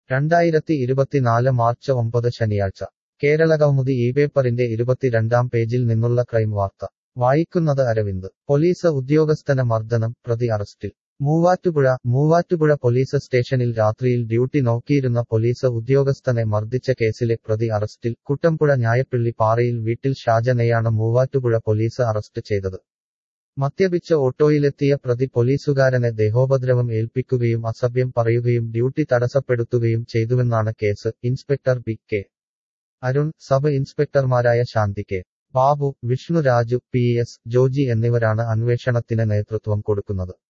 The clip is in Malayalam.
രണ്ടായിരത്തി ഇരുപത്തിനാല് മാർച്ച് ഒമ്പത് ശനിയാഴ്ച കേരളകൗമുദി ഈ പേപ്പറിന്റെ ഇരുപത്തിരണ്ടാം പേജിൽ നിന്നുള്ള ക്രൈം വാർത്ത വായിക്കുന്നത് അരവിന്ദ് പോലീസ് ഉദ്യോഗസ്ഥന മർദ്ദനം പ്രതി അറസ്റ്റിൽ മൂവാറ്റുപുഴ മൂവാറ്റുപുഴ പോലീസ് സ്റ്റേഷനിൽ രാത്രിയിൽ ഡ്യൂട്ടി നോക്കിയിരുന്ന പോലീസ് ഉദ്യോഗസ്ഥനെ മർദ്ദിച്ച കേസിലെ പ്രതി അറസ്റ്റിൽ കുട്ടമ്പുഴ ഞായപ്പിള്ളി പാറയിൽ വീട്ടിൽ ഷാജനെയാണ് മൂവാറ്റുപുഴ പോലീസ് അറസ്റ്റ് ചെയ്തത് മദ്യപിച്ച ഓട്ടോയിലെത്തിയ പ്രതി പോലീസുകാരനെ ദേഹോപദ്രവം ഏൽപ്പിക്കുകയും അസഭ്യം പറയുകയും ഡ്യൂട്ടി തടസ്സപ്പെടുത്തുകയും ചെയ്തുവെന്നാണ് case inspector B K Arun sub ഇൻസ്പെക്ടർമാരായ Shanthi K Babu Vishnuraju P S Joji എന്നിവരാണ് അന്വേഷണത്തിന് നേതൃത്വം കൊടുക്കുന്നത്